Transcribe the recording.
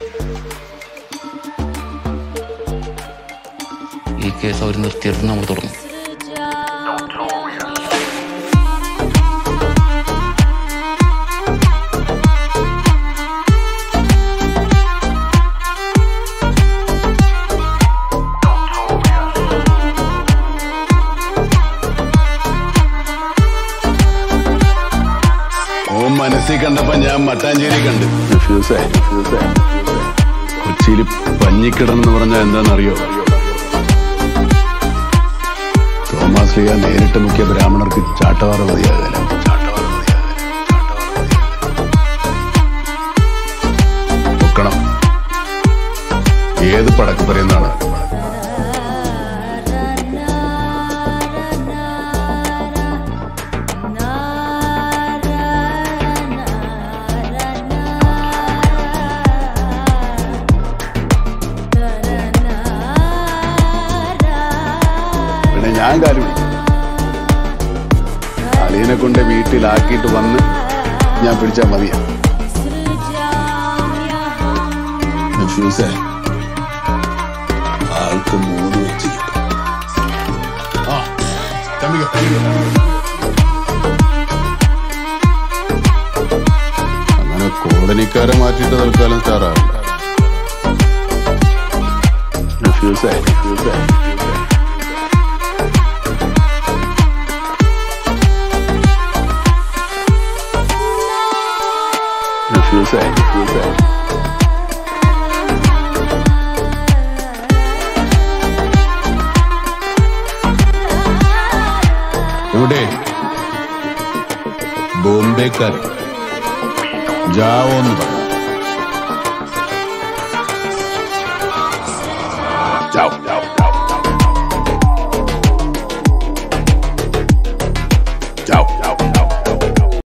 ഈ കേസ് അവർ നിർത്തിയെടുത്ത് നമ്മൾ തുടങ്ങും ഓൻ മനസ്സിൽ കണ്ടപ്പോ ഞാൻ മട്ടാഞ്ചേരി കണ്ട് ഫ്യൂസേ കൊച്ചിയിൽ പഞ്ഞിക്കിടന്ന് പറഞ്ഞാൽ എന്താണെന്നറിയോ തോമാസ് ലിയ നേരിട്ട് മുഖ്യ ബ്രാഹ്മണർക്ക് ചാട്ടവാറ മതിയാകല പൊക്കണം ഏത് പടക്ക് പറയുന്നതാണ് പിന്നെ ഞാൻ കാര്യം അളിയനെ കൊണ്ട് വീട്ടിലാക്കിയിട്ട് വന്ന് ഞാൻ പിടിച്ചാൽ മതിയാ ഫ്യൂസേ ആൾക്ക് മൂന്ന് വെച്ച് കിട്ടും ആ തമ്മിക അങ്ങനെ കോടനിക്കാരെ മാറ്റിയിട്ട് തൽക്കാലം സ്റ്റാറാവില്ല ഫ്യൂസേ ഫ്യൂസേ ഫ്യൂസേ ഫ്യൂസേ എവിടെ ബോംബെക്കാർ ജാവോന്ന് പറഞ്ഞു ജാവോ ജാവോ ജാവോ ജാവോ